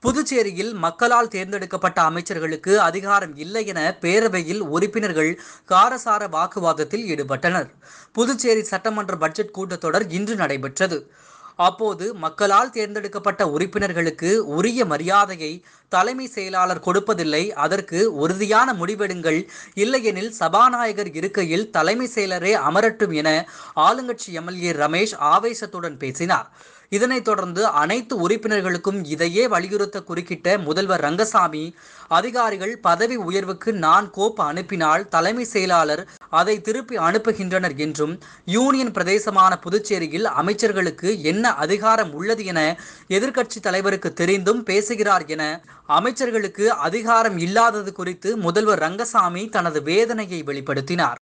புதுச்சேரியில் மக்களால் தேர்ந்தெடுக்கப்பட்ட அமைச்சர்களுக்கு அதிகாரம் இல்லை என பேரவையில் உறுப்பினர்கள் காரசார வாக்குவாதத்தில் ஈடுபட்டனர் புதுச்சேரி சட்டமன்ற பட்ஜெட் கூட்டத்தொடர் இன்று நடைபெற்றது அப்போது மக்களால் தேர்ந்தெடுக்கப்பட்ட உறுப்பினர்களுக்கு உரிய மரியாதையை தலைமை செயலாளர் கொடுப்பதில்லை அதற்கு உறுதியான முடிவெடுங்கள் இல்லையெனில் சபாநாயகர் இருக்கையில் தலைமை செயலரே அமரட்டும் என ஆளுங்கட்சி எம்எல்ஏ ரமேஷ் ஆவேசத்துடன் பேசினார் இதனைத் தொடர்ந்து அனைத்து உறுப்பினர்களுக்கும் இதையே வலியுறுத்த குறுக்கிட்ட முதல்வர் ரங்கசாமி அதிகாரிகள் பதவி உயர்வுக்கு நான் கோப்பு அனுப்பினால் தலைமை செயலாளர் அதை திருப்பி அனுப்புகின்றனர் என்றும் யூனியன் பிரதேசமான புதுச்சேரியில் அமைச்சர்களுக்கு என்ன அதிகாரம் உள்ளது என எதிர்க்கட்சி தலைவருக்கு தெரிந்தும் பேசுகிறார் என அமைச்சர்களுக்கு அதிகாரம் இல்லாதது குறித்து முதல்வர் ரங்கசாமி தனது வேதனையை வெளிப்படுத்தினார்